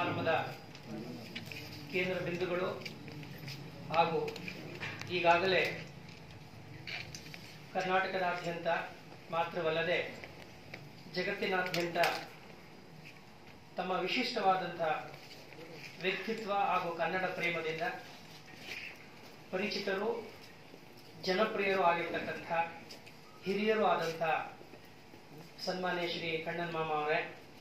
ಸಮಾರಂಭದ ಕೇಂದ್ರ ಬಿಂದುಗಳು ಹಾಗೂ ಈಗಾಗಲೇ ಕರ್ನಾಟಕದಾದ್ಯಂತ ಮಾತ್ರವಲ್ಲದೆ ಜಗತ್ತಿನಾದ್ಯಂತ ತಮ್ಮ ವಿಶಿಷ್ಟವಾದಂಥ ವ್ಯಕ್ತಿತ್ವ ಹಾಗೂ ಕನ್ನಡ ಪ್ರೇಮದಿಂದ ಪರಿಚಿತರು ಜನಪ್ರಿಯರು ಆಗಿರ್ತಕ್ಕಂಥ ಹಿರಿಯರು ಆದಂಥ ಸನ್ಮಾನ್ಯ ಶ್ರೀ ಕಣ್ಣನ್ ಮಾಮ ಅವರೇ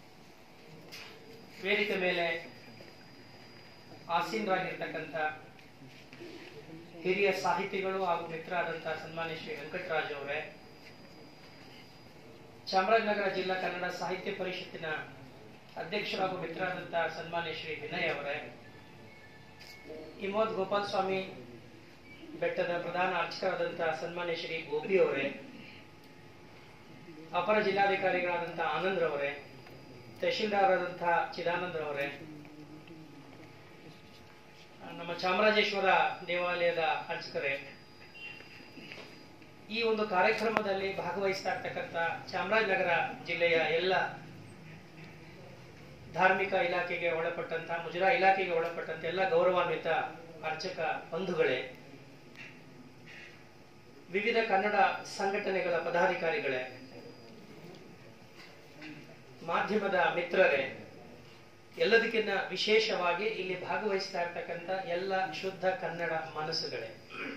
ವೇದಿಕೆ ಮೇಲೆ ಆಸೀನರಾಗಿರ್ತಕ್ಕಂಥ ಹಿರಿಯ ಸಾಹಿತಿಗಳು ಹಾಗೂ ಮಿತ್ರರಾದಂಥ ಸನ್ಮಾನ್ಯ ಶ್ರೀ ವೆಂಕಟರಾಜ್ ಅವರೇ ಚಾಮರಾಜನಗರ ಜಿಲ್ಲಾ ಕನ್ನಡ ಸಾಹಿತ್ಯ ಪರಿಷತ್ತಿನ ಅಧ್ಯಕ್ಷರು ಹಾಗೂ ಮಿತ್ರರಾದಂಥ ಸನ್ಮಾನ್ಯ ಶ್ರೀ ವಿನಯ್ ಅವರೇ ಇಮೋದ್ ಗೋಪಾಲ್ ಸ್ವಾಮಿ ಬೆಟ್ಟದ ಪ್ರಧಾನ ಅರ್ಚಕರಾದಂಥ ಸನ್ಮಾನ್ಯ ಶ್ರೀ ಗೋಪಿ ಅವರೇ ಅಪರ ಜಿಲ್ಲಾಧಿಕಾರಿಗಳಾದಂಥ ಆನಂದ್ ರವರೇ ತಹಶೀಲ್ದಾರ್ ಆದಂತಹ ಚಿದಾನಂದ್ ರವರೇ ನಮ್ಮ ಚಾಮರಾಜೇಶ್ವರ ದೇವಾಲಯದ ಅರ್ಚಕರೇ ಈ ಒಂದು ಕಾರ್ಯಕ್ರಮದಲ್ಲಿ ಭಾಗವಹಿಸ್ತಾ ಇರ್ತಕ್ಕಂಥ ಚಾಮರಾಜನಗರ ಜಿಲ್ಲೆಯ ಎಲ್ಲ ಧಾರ್ಮಿಕ ಇಲಾಖೆಗೆ ಒಳಪಟ್ಟಂತ ಮುಜರಾ ಇಲಾಖೆಗೆ ಒಳಪಟ್ಟಂತ ಎಲ್ಲ ಗೌರವಾನ್ವಿತ ಅರ್ಚಕ ಬಂಧುಗಳೇ ವಿವಿಧ ಕನ್ನಡ ಸಂಘಟನೆಗಳ ಪದಾಧಿಕಾರಿಗಳೇ ಮಾಧ್ಯಮದ ಮಿತ್ರರೇ ಎಲ್ಲದಕ್ಕಿಂತ ವಿಶೇಷವಾಗಿ ಇಲ್ಲಿ ಭಾಗವಹಿಸ್ತಾ ಇರ್ತಕ್ಕಂಥ ಎಲ್ಲ ಶುದ್ಧ ಕನ್ನಡ ಮನಸ್ಸುಗಳೇ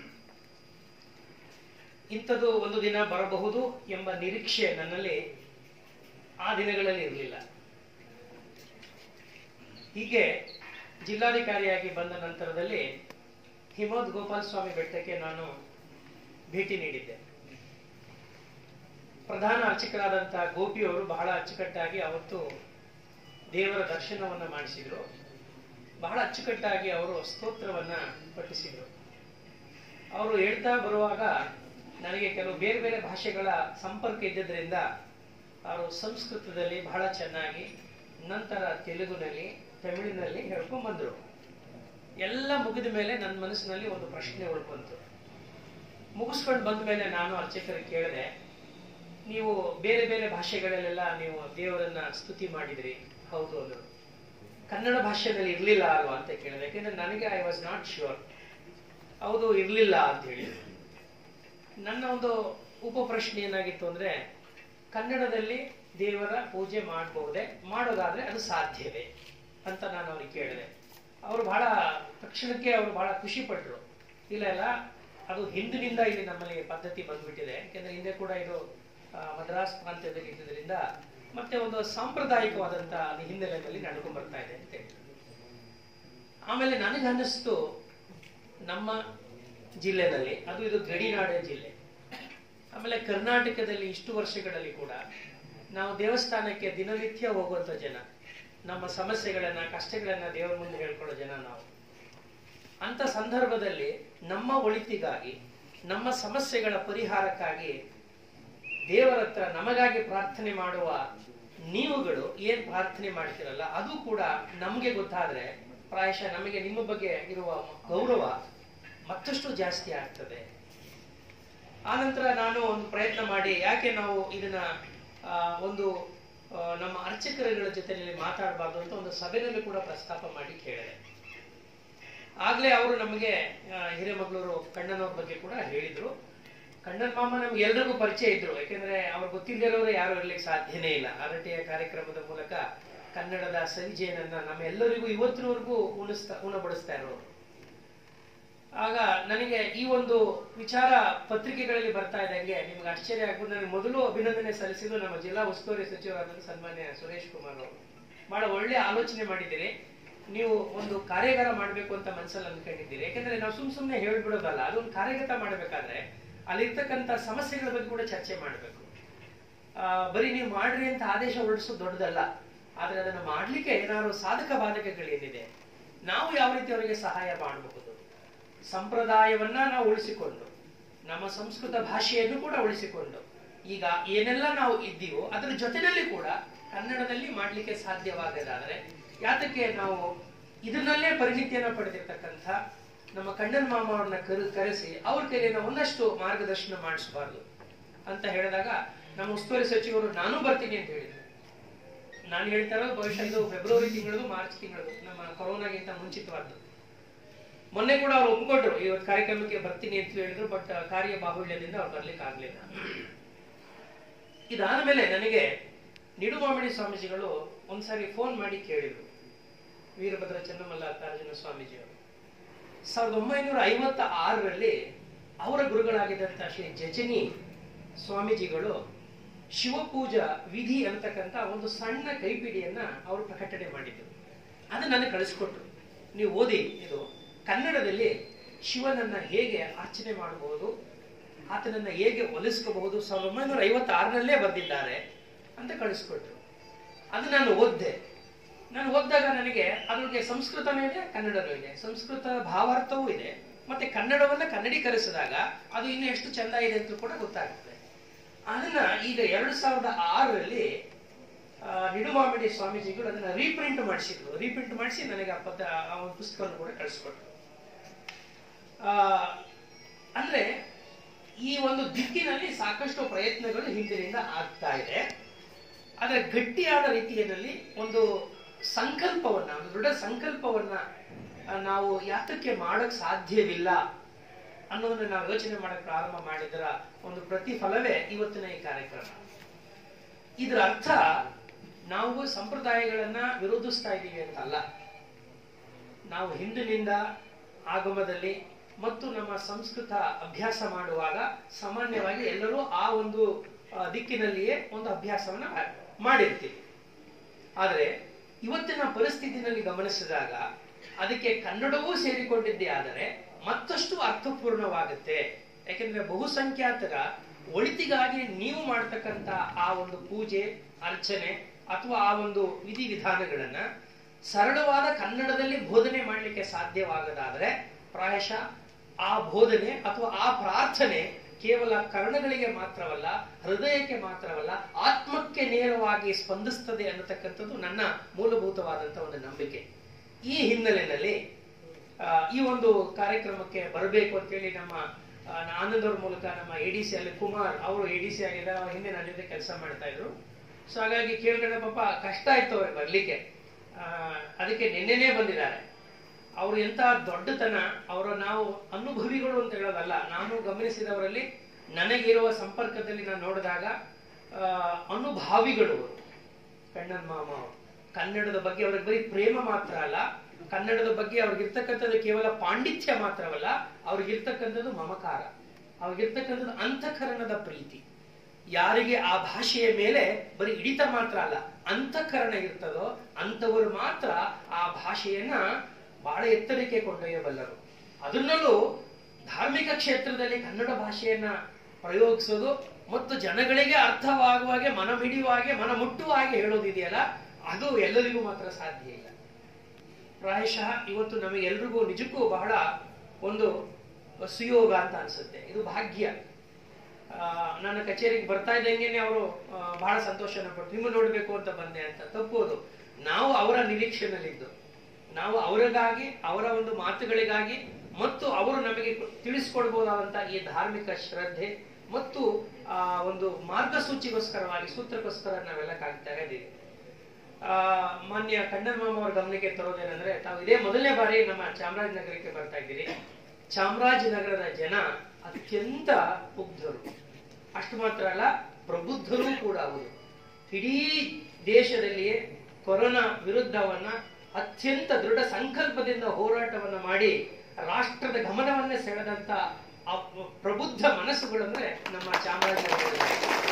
ಇಂಥದ್ದು ಒಂದು ದಿನ ಬರಬಹುದು ಎಂಬ ನಿರೀಕ್ಷೆ ನನ್ನಲ್ಲಿ ಆ ದಿನಗಳಲ್ಲಿ ಇರಲಿಲ್ಲ ಹೀಗೆ ಜಿಲ್ಲಾಧಿಕಾರಿಯಾಗಿ ಬಂದ ನಂತರದಲ್ಲಿ ಹಿಮೋದ್ ಗೋಪಾಲ್ ಸ್ವಾಮಿ ಬೆಟ್ಟಕ್ಕೆ ನಾನು ಭೇಟಿ ನೀಡಿದ್ದೆ ಪ್ರಧಾನ ಅರ್ಚಕರಾದಂತಹ ಗೋಪಿಯವರು ಬಹಳ ಅಚ್ಚುಕಟ್ಟಾಗಿ ಅವತ್ತು ದೇವರ ದರ್ಶನವನ್ನ ಮಾಡಿಸಿದ್ರು ಬಹಳ ಅಚ್ಚುಕಟ್ಟಾಗಿ ಅವರು ಸ್ತೋತ್ರವನ್ನ ಪಠಿಸಿದ್ರು ಅವರು ಹೇಳ್ತಾ ಬರುವಾಗ ನನಗೆ ಕೆಲವು ಬೇರೆ ಬೇರೆ ಭಾಷೆಗಳ ಸಂಪರ್ಕ ಇದ್ದದ್ರಿಂದ ಅವರು ಸಂಸ್ಕೃತದಲ್ಲಿ ಬಹಳ ಚೆನ್ನಾಗಿ ನಂತರ ತೆಲುಗುನಲ್ಲಿ ತಮಿಳಿನಲ್ಲಿ ಹೇಳ್ಕೊಂಡ್ ಬಂದ್ರು ಎಲ್ಲ ಮುಗಿದ ಮೇಲೆ ನನ್ನ ಮನಸ್ಸಿನಲ್ಲಿ ಒಂದು ಪ್ರಶ್ನೆ ಉಳ್ಕೊಂತು ಮುಗಿಸ್ಕೊಂಡು ಬಂದ ಮೇಲೆ ನಾನು ಅರ್ಚಕರಿಗೆ ಕೇಳಿದೆ ನೀವು ಬೇರೆ ಬೇರೆ ಭಾಷೆಗಳಲ್ಲೆಲ್ಲ ನೀವು ದೇವರನ್ನ ಸ್ತುತಿ ಮಾಡಿದ್ರಿ ಹೌದು ಅಂದ್ರು ಕನ್ನಡ ಭಾಷೆಯಲ್ಲಿ ಇರ್ಲಿಲ್ಲ ಅಲ್ವಾ ಅಂತ ಕೇಳಿದೆ ಯಾಕೆಂದ್ರೆ ನನಗೆ ಐ ವಾಸ್ ನಾಟ್ ಶ್ಯೂರ್ ಹೌದು ಇರ್ಲಿಲ್ಲ ಅಂತ ಹೇಳಿ ನನ್ನ ಒಂದು ಉಪ ಪ್ರಶ್ನೆ ಏನಾಗಿತ್ತು ಅಂದ್ರೆ ಕನ್ನಡದಲ್ಲಿ ದೇವರ ಪೂಜೆ ಮಾಡಬಹುದೇ ಮಾಡೋದಾದ್ರೆ ಅದು ಸಾಧ್ಯವೇ ಅಂತ ನಾನು ಅವ್ರಿಗೆ ಕೇಳಿದೆ ಅವರು ಬಹಳ ತಕ್ಷಣಕ್ಕೆ ಅವರು ಬಹಳ ಖುಷಿ ಪಟ್ರು ಇಲ್ಲ ಇಲ್ಲ ಅದು ಹಿಂದಿನಿಂದ ಇಲ್ಲಿ ನಮ್ಮಲ್ಲಿ ಪದ್ಧತಿ ಬಂದ್ಬಿಟ್ಟಿದೆ ಯಾಕೆಂದ್ರೆ ಹಿಂದೆ ಕೂಡ ಇದು ಆ, ಮದ್ರಾಸ್ ಪ್ರಾಂತ್ಯದಲ್ಲಿ ಇದ್ದುದರಿಂದ ಮತ್ತೆ ಒಂದು ಸಾಂಪ್ರದಾಯಿಕವಾದಂತ ಹಿನ್ನೆಲೆಯಲ್ಲಿ ನಡ್ಕೊಂಡ್ ಬರ್ತಾ ಇದೆ ಅಂತ ಹೇಳಿ ಆಮೇಲೆ ನನಗೆ ಅನ್ನಿಸ್ತು ನಮ್ಮ ಜಿಲ್ಲೆನಲ್ಲಿ ಅದು ಇದು ಗಡಿನಾಡಿನ ಜಿಲ್ಲೆ ಆಮೇಲೆ ಕರ್ನಾಟಕದಲ್ಲಿ ಇಷ್ಟು ವರ್ಷಗಳಲ್ಲಿ ಕೂಡ ನಾವು ದೇವಸ್ಥಾನಕ್ಕೆ ದಿನನಿತ್ಯ ಹೋಗುವಂತ ಜನ ನಮ್ಮ ಸಮಸ್ಯೆಗಳನ್ನ ಕಷ್ಟಗಳನ್ನ ದೇವರ ಮುಂದೆ ಹೇಳ್ಕೊಳ್ಳೋ ಜನ ನಾವು ಅಂತ ಸಂದರ್ಭದಲ್ಲಿ ನಮ್ಮ ಒಳಿತಿಗಾಗಿ ನಮ್ಮ ಸಮಸ್ಯೆಗಳ ಪರಿಹಾರಕ್ಕಾಗಿ ದೇವರ ಹತ್ರ ನಮಗಾಗಿ ಪ್ರಾರ್ಥನೆ ಮಾಡುವ ನೀವುಗಳು ಏನ್ ಪ್ರಾರ್ಥನೆ ಮಾಡ್ತಿರಲ್ಲ ಅದು ಕೂಡ ನಮಗೆ ಗೊತ್ತಾದ್ರೆ ಪ್ರಾಯಶಃ ನಮಗೆ ನಿಮ್ಮ ಬಗ್ಗೆ ಇರುವ ಗೌರವ ಮತ್ತಷ್ಟು ಜಾಸ್ತಿ ಆಗ್ತದೆ ಆನಂತರ ನಾನು ಒಂದು ಪ್ರಯತ್ನ ಮಾಡಿ ಯಾಕೆ ನಾವು ಇದನ್ನ ಆ, ಒಂದು ಆ, ನಮ್ಮ ಅರ್ಚಕರುಗಳ ಜೊತೆಯಲ್ಲಿ ಮಾತಾಡಬಾರ್ದು ಅಂತ ಒಂದು ಸಭೆಯಲ್ಲಿ ಕೂಡ ಪ್ರಸ್ತಾಪ ಮಾಡಿ ಕೇಳಿದೆ ಆಗ್ಲೇ ಅವರು ನಮಗೆ ಆ, ಹಿರೇಮಗಳೂರು ಕಣ್ಣನವ್ರ ಬಗ್ಗೆ ಕೂಡ ಹೇಳಿದ್ರು ಕಣ್ಣನ್ ಮಾಮ ನಮ್ಗೆ ಎಲ್ರಿಗೂ ಪರಿಚಯ ಇದ್ರು ಯಾಕೆಂದ್ರೆ ಅವ್ರು ಗೊತ್ತಿಲ್ಲದಿರೋರು ಯಾರು ಇರ್ಲಿಕ್ಕೆ ಸಾಧ್ಯನೇ ಇಲ್ಲ ಅರಟಿಯ ಕಾರ್ಯಕ್ರಮದ ಮೂಲಕ ಕನ್ನಡದ ಸವಿಜಯನನ್ನ ನಮ್ಮೆಲ್ಲರಿಗೂ ಇವತ್ತಿನವರೆಗೂ ಉಣಿಸ್ತಾ ಉಣಬಡಿಸ್ತಾ ಇರೋರು ಆಗ ನನಗೆ ಈ ಒಂದು ವಿಚಾರ ಪತ್ರಿಕೆಗಳಲ್ಲಿ ಬರ್ತಾ ಇದ್ದಂಗೆ ನಿಮ್ಗೆ ಆಶ್ಚರ್ಯ ಆಗ್ಬೋದು ನನಗೆ ಮೊದಲು ಅಭಿನಂದನೆ ಸಲ್ಲಿಸಿದ್ದು ನಮ್ಮ ಜಿಲ್ಲಾ ಉಸ್ತುವಾರಿ ಸಚಿವರಾದ ಸನ್ಮಾನ್ಯ ಸುರೇಶ್ ಕುಮಾರ್ ಅವರು ಬಹಳ ಒಳ್ಳೆ ಆಲೋಚನೆ ಮಾಡಿದ್ದೀರಿ ನೀವು ಒಂದು ಕಾರ್ಯಾಗಾರ ಮಾಡ್ಬೇಕು ಅಂತ ಮನಸ್ಸಲ್ಲಿ ಅನ್ಕೊಂಡಿದ್ದೀರಿ ಯಾಕಂದ್ರೆ ನಾವು ಸುಮ್ ಸುಮ್ನೆ ಹೇಳ್ಬಿಡೋದಲ್ಲ ಅದೊಂದು ಕಾರ್ಯಗತ ಮಾಡ್ಬೇಕಾದ್ರೆ ಅಲ್ಲಿರ್ತಕ್ಕಂಥ ಸಮಸ್ಯೆಗಳ ಬಗ್ಗೆ ಕೂಡ ಚರ್ಚೆ ಮಾಡ್ಬೇಕು ಆ, ಬರೀ ನೀವು ಮಾಡ್ರಿ ಅಂತ ಆದೇಶ ಹೊರಡಿಸೋದು ದೊಡ್ಡದಲ್ಲ ಆದ್ರೆ ಅದನ್ನ ಮಾಡ್ಲಿಕ್ಕೆ ಏನಾದ್ರು ಸಾಧಕ ಬಾಧಕಗಳೇನಿದೆ ನಾವು ಯಾವ ರೀತಿ ಅವರಿಗೆ ಸಹಾಯ ಮಾಡಬಹುದು ಸಂಪ್ರದಾಯವನ್ನ ನಾವು ಉಳಿಸಿಕೊಂಡು ನಮ್ಮ ಸಂಸ್ಕೃತ ಭಾಷೆಯನ್ನು ಕೂಡ ಉಳಿಸಿಕೊಂಡು ಈಗ ಏನೆಲ್ಲ ನಾವು ಇದ್ದೀವೋ ಅದರ ಜೊತೆಯಲ್ಲಿ ಕೂಡ ಕನ್ನಡದಲ್ಲಿ ಮಾಡ್ಲಿಕ್ಕೆ ಸಾಧ್ಯವಾಗದಾದ್ರೆ ಯಾತಕ್ಕೆ ನಾವು ಇದನ್ನಲ್ಲೇ ಪರಿಣಿತಿಯನ್ನ ಪಡೆದಿರ್ತಕ್ಕಂಥ ನಮ್ಮ ಕಣ್ಣನ್ ಮಾಮ ಅವ್ರನ್ನ ಕರೆ ಕರೆಸಿ ಅವ್ರ ಕೈಲಿ ನಾವು ಒಂದಷ್ಟು ಮಾರ್ಗದರ್ಶನ ಮಾಡಿಸಬಾರ್ದು ಅಂತ ಹೇಳಿದಾಗ ನಮ್ಮ ಉಸ್ತುವಾರಿ ಸಚಿವರು ನಾನು ಬರ್ತೀನಿ ಅಂತ ಹೇಳಿದ್ರು ನಾನು ಹೇಳ್ತಾ ಇರೋದು ಬಹುಶಃ ಇದು ಫೆಬ್ರವರಿ ತಿಂಗಳದು ಮಾರ್ಚ್ ತಿಂಗಳದು ನಮ್ಮ ಕೊರೋನಾಗಿಂತ ಮುಂಚಿತವಾದ್ದು ಮೊನ್ನೆ ಕೂಡ ಅವ್ರು ಒಪ್ಪಿಕೊಟ್ರು ಇವತ್ತು ಕಾರ್ಯಕ್ರಮಕ್ಕೆ ಬರ್ತೀನಿ ಅಂತ ಹೇಳಿದ್ರು ಬಟ್ ಕಾರ್ಯ ಬಾಹುಳ್ಯದಿಂದ ಅವ್ರು ಬರ್ಲಿಕ್ಕೆ ಆಗ್ಲಿಲ್ಲ ಇದಾದ ಮೇಲೆ ನನಗೆ ನಿಡುಮಾಮಿಡಿ ಸ್ವಾಮೀಜಿಗಳು ಒಂದ್ಸಾರಿ ಫೋನ್ ಮಾಡಿ ಕೇಳಿದ್ರು ವೀರಭದ್ರ ಚನ್ನಮಲ್ಲಾಕಾರ್ಜುನ ಸ್ವಾಮೀಜಿಯವರು ಸಾವಿರದ ಒಂಬೈನೂರ ಐವತ್ತ ಆರರಲ್ಲಿ ಅವರ ಗುರುಗಳಾಗಿದ್ದಂಥ ಶ್ರೀ ಜಜನಿ ಸ್ವಾಮೀಜಿಗಳು ಶಿವಪೂಜಾ ವಿಧಿ ಅಂತಕ್ಕಂಥ ಒಂದು ಸಣ್ಣ ಕೈಪಿಡಿಯನ್ನ ಅವರು ಪ್ರಕಟಣೆ ಮಾಡಿದ್ರು ಅದು ನನಗೆ ಕಳಿಸ್ಕೊಟ್ರು ನೀವು ಓದಿ ಇದು ಕನ್ನಡದಲ್ಲಿ ಶಿವನನ್ನ ಹೇಗೆ ಅರ್ಚನೆ ಮಾಡಬಹುದು ಆತನನ್ನ ಹೇಗೆ ಒಲಿಸ್ಕೋಬಹುದು ಸಾವಿರದ ಒಂಬೈನೂರ ಐವತ್ತಾರರಲ್ಲೇ ಬರೆದಿದ್ದಾರೆ ಅಂತ ಕಳಿಸ್ಕೊಟ್ರು ಅದು ನಾನು ಓದ್ದೆ ನಾನು ಓದಿದಾಗ ನನಗೆ ಅದ್ರೊಳಗೆ ಸಂಸ್ಕೃತನೂ ಇದೆ ಕನ್ನಡನೂ ಇದೆ ಸಂಸ್ಕೃತ ಭಾವಾರ್ಥವೂ ಇದೆ ಮತ್ತೆ ಕನ್ನಡವನ್ನ ಕನ್ನಡೀಕರಿಸಿದಾಗ ಅದು ಇನ್ನು ಎಷ್ಟು ಚಂದ ಇದೆ ಅಂತ ಕೂಡ ಗೊತ್ತಾಗ್ತದೆ ಅದನ್ನ ಈಗ ಎರಡು ಸಾವಿರದ ಆರರಲ್ಲಿ ಆ, ನಿಡುಮಾಮಿಡಿ ಸ್ವಾಮೀಜಿಗಳು ಅದನ್ನ ರೀಪ್ರಿಂಟ್ ಮಾಡಿಸಿದ್ರು ರೀಪ್ರಿಂಟ್ ಮಾಡಿಸಿ ನನಗೆ ಆ ಪದ ಆ ಒಂದು ಪುಸ್ತಕವನ್ನು ಕೂಡ ಕಳಿಸ್ಕೊಟ್ರು ಆ, ಅಂದ್ರೆ ಈ ಒಂದು ದಿಕ್ಕಿನಲ್ಲಿ ಸಾಕಷ್ಟು ಪ್ರಯತ್ನಗಳು ಹಿಂದಿನಿಂದ ಆಗ್ತಾ ಇದೆ ಆದ್ರೆ ಗಟ್ಟಿಯಾದ ರೀತಿಯಲ್ಲಿ ಒಂದು ಸಂಕಲ್ಪವನ್ನ ಒಂದು ದೃಢ ಸಂಕಲ್ಪವನ್ನ ಆ, ನಾವು ಯಾತಕ್ಕೆ ಮಾಡಕ್ ಸಾಧ್ಯವಿಲ್ಲ ಅನ್ನೋದನ್ನ ನಾವು ಯೋಚನೆ ಮಾಡಕ್ ಪ್ರಾರಂಭ ಮಾಡಿದರ ಒಂದು ಪ್ರತಿಫಲವೇ ಇವತ್ತಿನ ಈ ಕಾರ್ಯಕ್ರಮ ಇದರ ಅರ್ಥ ನಾವು ಸಂಪ್ರದಾಯಗಳನ್ನ ವಿರೋಧಿಸ್ತಾ ಇದ್ದೀವಿ ಅಂತ ಅಲ್ಲ ನಾವು ಹಿಂದಿನಿಂದ ಆಗಮದಲ್ಲಿ ಮತ್ತು ನಮ್ಮ ಸಂಸ್ಕೃತ ಅಭ್ಯಾಸ ಮಾಡುವಾಗ ಸಾಮಾನ್ಯವಾಗಿ ಎಲ್ಲರೂ ಆ ಒಂದು ಆ, ದಿಕ್ಕಿನಲ್ಲಿಯೇ ಒಂದು ಅಭ್ಯಾಸವನ್ನ ಮಾಡಿರ್ತೀವಿ ಆದರೆ ಇವತ್ತಿನ ಪರಿಸ್ಥಿತಿನಲ್ಲಿ ಗಮನಿಸಿದಾಗ ಅದಕ್ಕೆ ಕನ್ನಡವೂ ಸೇರಿಕೊಂಡಿದ್ದೇ ಆದರೆ ಮತ್ತಷ್ಟು ಅರ್ಥಪೂರ್ಣವಾಗುತ್ತೆ ಯಾಕೆಂದ್ರೆ ಬಹುಸಂಖ್ಯಾತರ ಒಳಿತಿಗಾಗಿ ನೀವು ಮಾಡ್ತಕ್ಕಂತ ಆ ಒಂದು ಪೂಜೆ ಅರ್ಚನೆ ಅಥವಾ ಆ ಒಂದು ವಿಧಿವಿಧಾನಗಳನ್ನ ಸರಳವಾದ ಕನ್ನಡದಲ್ಲಿ ಬೋಧನೆ ಮಾಡಲಿಕ್ಕೆ ಸಾಧ್ಯವಾಗದಾದ್ರೆ ಪ್ರಾಯಶಃ ಆ ಬೋಧನೆ ಅಥವಾ ಆ ಪ್ರಾರ್ಥನೆ ಕೇವಲ ಕರ್ಣಗಳಿಗೆ ಮಾತ್ರವಲ್ಲ ಹೃದಯಕ್ಕೆ ಮಾತ್ರವಲ್ಲ ಆತ್ಮಕ್ಕೆ ನೇರವಾಗಿ ಸ್ಪಂದಿಸ್ತದೆ ಅನ್ನತಕ್ಕಂಥದ್ದು ನನ್ನ ಮೂಲಭೂತವಾದಂತ ಒಂದು ನಂಬಿಕೆ ಈ ಹಿನ್ನೆಲೆಯಲ್ಲಿ ಆ, ಈ ಒಂದು ಕಾರ್ಯಕ್ರಮಕ್ಕೆ ಬರಬೇಕು ಅಂತೇಳಿ ನಮ್ಮ ಆ, ಆನಂದ್ ಅವ್ರ ಮೂಲಕ ನಮ್ಮ ಎ ಡಿ ಸಿ ಅಲ್ಲಿ ಕುಮಾರ್ ಅವರು ಎ ಡಿ ಸಿ ಆಗಿದ್ದಾರೆ ಅವ್ರ ಹಿಂದೆ ನನ್ನ ಜೊತೆ ಕೆಲಸ ಮಾಡ್ತಾ ಇದ್ರು ಸೊ ಹಾಗಾಗಿ ಕೇಳ್ಕೊಂಡ ಪಾಪ ಕಷ್ಟ ಆಯ್ತು ಅವ್ರಿಗೆ ಬರ್ಲಿಕ್ಕೆ ಆ, ಅದಕ್ಕೆ ನಿನ್ನೆನೇ ಬಂದಿದ್ದಾರೆ ಅವರು ಎಂತ ದೊಡ್ಡತನ ಅವರ ನಾವು ಅನುಭವಿಗಳು ಅಂತ ಹೇಳೋದಲ್ಲ ನಾನು ಗಮನಿಸಿದವರಲ್ಲಿ ನನಗಿರುವ ಸಂಪರ್ಕದಲ್ಲಿ ನಾನು ನೋಡಿದಾಗ ಆ, ಅನುಭಾವಿಗಳು ಅವರು ಕಣ್ಣನ್ ಮಾಮ ಅವರು ಕನ್ನಡದ ಬಗ್ಗೆ ಅವ್ರಿಗೆ ಬರೀ ಪ್ರೇಮ ಮಾತ್ರ ಅಲ್ಲ ಕನ್ನಡದ ಬಗ್ಗೆ ಅವ್ರಿಗಿರ್ತಕ್ಕಂಥದ್ದು ಕೇವಲ ಪಾಂಡಿತ್ಯ ಮಾತ್ರವಲ್ಲ ಅವ್ರಿಗಿರ್ತಕ್ಕಂಥದ್ದು ಮಮಕಾರ ಅವ್ರಿಗಿರ್ತಕ್ಕಂಥದ್ದು ಅಂತಃಕರಣದ ಪ್ರೀತಿ ಯಾರಿಗೆ ಆ ಭಾಷೆಯ ಮೇಲೆ ಬರೀ ಹಿಡಿತ ಮಾತ್ರ ಅಲ್ಲ ಅಂತಃಕರಣ ಇರ್ತದೋ ಅಂತವರು ಮಾತ್ರ ಆ ಭಾಷೆಯನ್ನ ಬಹಳ ಎತ್ತರಕ್ಕೆ ಕೊಂಡೊಯ್ಯಬಲ್ಲರು ಅದನ್ನಲ್ಲೂ ಧಾರ್ಮಿಕ ಕ್ಷೇತ್ರದಲ್ಲಿ ಕನ್ನಡ ಭಾಷೆಯನ್ನ ಪ್ರಯೋಗಿಸೋದು ಮತ್ತು ಜನಗಳಿಗೆ ಅರ್ಥವಾಗುವ ಹಾಗೆ ಮನ ಹಿಡಿಯುವ ಹಾಗೆ ಮನ ಮುಟ್ಟುವ ಹಾಗೆ ಹೇಳೋದಿದೆಯಲ್ಲ ಅದು ಎಲ್ಲರಿಗೂ ಮಾತ್ರ ಸಾಧ್ಯ ಇಲ್ಲ ಪ್ರಾಯಶಃ ಇವತ್ತು ನಮಗೆಲ್ರಿಗೂ ನಿಜಕ್ಕೂ ಬಹಳ ಒಂದು ಸುಯೋಗ ಅಂತ ಅನ್ಸುತ್ತೆ ಇದು ಭಾಗ್ಯ ಆ, ನನ್ನ ಕಚೇರಿಗೆ ಬರ್ತಾ ಇದ್ದಂಗೆನೆ ಅವರು ಬಹಳ ಸಂತೋಷನ ಪಟ್ಟು ನಿಮ್ಮ ನೋಡ್ಬೇಕು ಅಂತ ಬಂದೆ ಅಂತ ತಪ್ಪೋದು ನಾವು ಅವರ ನಿರೀಕ್ಷೆನಲ್ಲಿದ್ದು ನಾವು ಅವರಿಗಾಗಿ ಅವರ ಒಂದು ಮಾತುಗಳಿಗಾಗಿ ಮತ್ತು ಅವರು ನಮಗೆ ತಿಳಿಸ್ಕೊಡ್ಬೋದಾದಂತ ಈ ಧಾರ್ಮಿಕ ಶ್ರದ್ಧೆ ಮತ್ತು ಆ ಒಂದು ಮಾರ್ಗಸೂಚಿಗೋಸ್ಕರವಾಗಿ ಸೂತ್ರಕ್ಕೋಸ್ಕರ ನಾವೆಲ್ಲ ಕಾಗ್ತಾ ಇದ್ದೀವಿ ಆ ಮಾನ್ಯ ಕಣ್ಣನ್ ಅವರ ಗಮನಕ್ಕೆ ತರೋದೇನೆಂದ್ರೆ ತಾವು ಇದೇ ಮೊದಲನೇ ಬಾರಿ ನಮ್ಮ ಚಾಮರಾಜನಗರಕ್ಕೆ ಬರ್ತಾ ಇದ್ದೀರಿ ಚಾಮರಾಜನಗರದ ಜನ ಅತ್ಯಂತ ಮುಗ್ಧರು ಅಷ್ಟು ಮಾತ್ರ ಅಲ್ಲ ಪ್ರಬುದ್ಧರೂ ಕೂಡ ಅವರು ಇಡೀ ದೇಶದಲ್ಲಿಯೇ ಕೊರೋನಾ ವಿರುದ್ಧವನ್ನ ಅತ್ಯಂತ ದೃಢ ಸಂಕಲ್ಪದಿಂದ ಹೋರಾಟವನ್ನ ಮಾಡಿ ರಾಷ್ಟ್ರದ ಗಮನವನ್ನೇ ಸೆಳೆದಂತ ಆ ಪ್ರಬುದ್ಧ ಮನಸ್ಸುಗಳಂದ್ರೆ ನಮ್ಮ ಚಾಮರಾಜನಗರದ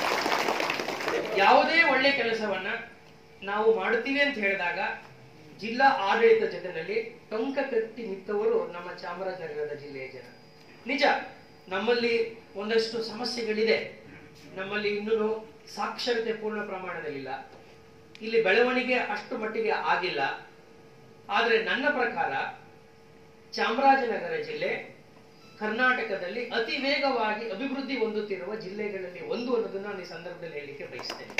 ಯಾವುದೇ ಒಳ್ಳೆ ಕೆಲಸವನ್ನ ನಾವು ಮಾಡುತ್ತೀವಿ ಅಂತ ಹೇಳಿದಾಗ ಜಿಲ್ಲಾ ಆಡಳಿತ ಜೊತೆಯಲ್ಲಿ ಟೊಂಕ ಕಟ್ಟಿ ನಿಂತವರು ನಮ್ಮ ಚಾಮರಾಜನಗರದ ಜಿಲ್ಲೆಯ ಜನ ನಿಜ ನಮ್ಮಲ್ಲಿ ಒಂದಷ್ಟು ಸಮಸ್ಯೆಗಳಿದೆ ನಮ್ಮಲ್ಲಿ ಇನ್ನೂ ಸಾಕ್ಷರತೆ ಪೂರ್ಣ ಪ್ರಮಾಣದಲ್ಲಿಲ್ಲ ಇಲ್ಲಿ ಬೆಳವಣಿಗೆ ಅಷ್ಟು ಮಟ್ಟಿಗೆ ಆಗಿಲ್ಲ ಆದ್ರೆ ನನ್ನ ಪ್ರಕಾರ ಚಾಮರಾಜನಗರ ಜಿಲ್ಲೆ ಕರ್ನಾಟಕದಲ್ಲಿ ಅತಿ ವೇಗವಾಗಿ ಅಭಿವೃದ್ಧಿ ಹೊಂದುತ್ತಿರುವ ಜಿಲ್ಲೆಗಳಲ್ಲಿ ಒಂದು ಅನ್ನೋದನ್ನ ನಾನು ಈ ಸಂದರ್ಭದಲ್ಲಿ ಹೇಳಲಿಕ್ಕೆ ಬಯಸ್ತೇನೆ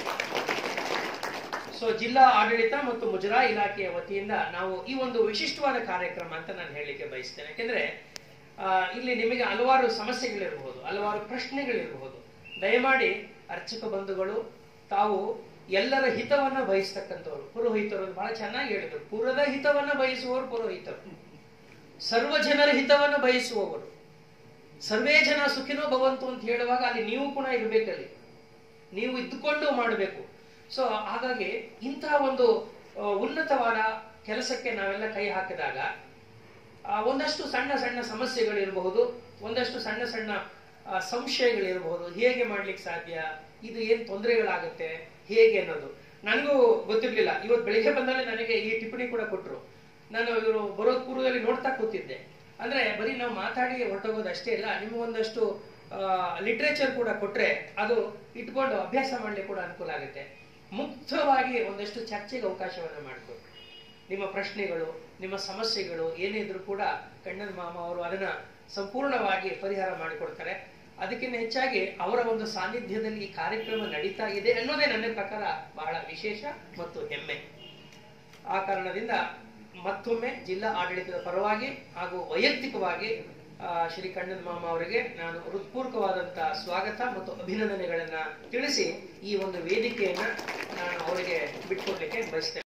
ಸೊ ಜಿಲ್ಲಾ ಆಡಳಿತ ಮತ್ತು ಮುಜರಾ ಇಲಾಖೆಯ ವತಿಯಿಂದ ನಾವು ಈ ಒಂದು ವಿಶಿಷ್ಟವಾದ ಕಾರ್ಯಕ್ರಮ ಅಂತ ನಾನು ಹೇಳಲಿಕ್ಕೆ ಬಯಸ್ತೇನೆ ಯಾಕೆಂದ್ರೆ ಆ, ಇಲ್ಲಿ ನಿಮಗೆ ಹಲವಾರು ಸಮಸ್ಯೆಗಳಿರಬಹುದು ಹಲವಾರು ಪ್ರಶ್ನೆಗಳಿರಬಹುದು ದಯಮಾಡಿ ಅರ್ಚಕ ಬಂಧುಗಳು ತಾವು ಎಲ್ಲರ ಹಿತವನ್ನ ಬಯಸ್ತಕ್ಕಂಥವ್ರು ಪುರೋಹಿತರು ಅಂತ ಬಹಳ ಚೆನ್ನಾಗಿ ಹೇಳಿದ್ರು ಪುರದ ಹಿತವನ್ನ ಬಯಸುವವರು ಪುರೋಹಿತರು ಸರ್ವ ಜನರ ಹಿತವನ್ನ ಬಯಸುವವರು ಸರ್ವೇ ಜನ ಸುಖಿನೋ ಭವಂತು ಅಂತ ಹೇಳುವಾಗ ಅಲ್ಲಿ ನೀವು ಕೂಡ ಇರಬೇಕಲ್ಲಿ ನೀವು ಇದ್ದುಕೊಂಡು ಮಾಡಬೇಕು ಸೊ ಹಾಗಾಗಿ ಇಂತಹ ಒಂದು ಆ, ಉನ್ನತವಾದ ಕೆಲಸಕ್ಕೆ ನಾವೆಲ್ಲ ಕೈ ಹಾಕಿದಾಗ ಆ, ಒಂದಷ್ಟು ಸಣ್ಣ ಸಣ್ಣ ಸಮಸ್ಯೆಗಳಿರಬಹುದು ಒಂದಷ್ಟು ಸಣ್ಣ ಸಣ್ಣ ಆ, ಸಂಶಯಗಳಿರಬಹುದು ಹೇಗೆ ಮಾಡ್ಲಿಕ್ಕೆ ಸಾಧ್ಯ ಇದು ಏನ್ ತೊಂದರೆಗಳಾಗುತ್ತೆ ಹೇಗೆ ಅನ್ನೋದು ನನಗೂ ಗೊತ್ತಿರ್ಲಿಲ್ಲ ಇವತ್ತು ಬೆಳಿಗ್ಗೆ ಬಂದಾಗಲೇ ನನಗೆ ಈ ಟಿಪ್ಪಣಿ ಕೂಡ ಕೊಟ್ರು ನಾನು ಇವರು ಬರೋದ್ ಪೂರ್ವದಲ್ಲಿ ನೋಡ್ತಾ ಕೂತಿದ್ದೆ ಅಂದ್ರೆ ಬರೀ ನಾವು ಮಾತಾಡಿ ಹೊರಟೋಗೋದು ಅಷ್ಟೇ ಇಲ್ಲ ನಿಮಗೊಂದಷ್ಟು ಲಿಟ್ರೇಚರ್ ಕೂಡ ಕೊಟ್ರೆ ಅದು ಇಟ್ಕೊಂಡು ಅಭ್ಯಾಸ ಮಾಡ್ಲಿಕ್ಕೆ ಕೂಡ ಅನುಕೂಲ ಆಗುತ್ತೆ ಮುಕ್ತವಾಗಿ ಒಂದಷ್ಟು ಚರ್ಚೆಗೆ ಅವಕಾಶವನ್ನ ಮಾಡಿಕೊಟ್ರು ನಿಮ್ಮ ಪ್ರಶ್ನೆಗಳು ನಿಮ್ಮ ಸಮಸ್ಯೆಗಳು ಏನೇ ಇದ್ರೂ ಕೂಡ ಕಣ್ಣನ್ ಮಾಮ ಅವರು ಅದನ್ನ ಸಂಪೂರ್ಣವಾಗಿ ಪರಿಹಾರ ಮಾಡಿಕೊಡ್ತಾರೆ ಅದಕ್ಕಿಂತ ಹೆಚ್ಚಾಗಿ ಅವರ ಒಂದು ಸಾನ್ನಿಧ್ಯದಲ್ಲಿ ಈ ಕಾರ್ಯಕ್ರಮ ನಡೀತಾ ಇದೆ ಅನ್ನೋದೇ ನನ್ನ ಪ್ರಕಾರ ಬಹಳ ವಿಶೇಷ ಮತ್ತು ಹೆಮ್ಮೆ ಆ ಕಾರಣದಿಂದ ಮತ್ತೊಮ್ಮೆ ಜಿಲ್ಲಾ ಆಡಳಿತದ ಪರವಾಗಿ ಹಾಗೂ ವೈಯಕ್ತಿಕವಾಗಿ ಆ, ಶ್ರೀ ಕಣ್ಣನ್ ಮಾಮ ಅವರಿಗೆ ನಾನು ಹೃತ್ಪೂರ್ವಕವಾದಂತಹ ಸ್ವಾಗತ ಮತ್ತು ಅಭಿನಂದನೆಗಳನ್ನ ತಿಳಿಸಿ ಈ ಒಂದು ವೇದಿಕೆಯನ್ನ ನಾನು ಅವರಿಗೆ ಬಿಟ್ಕೊಡ್ಲಿಕ್ಕೆ ಬಯಸ್ತೇನೆ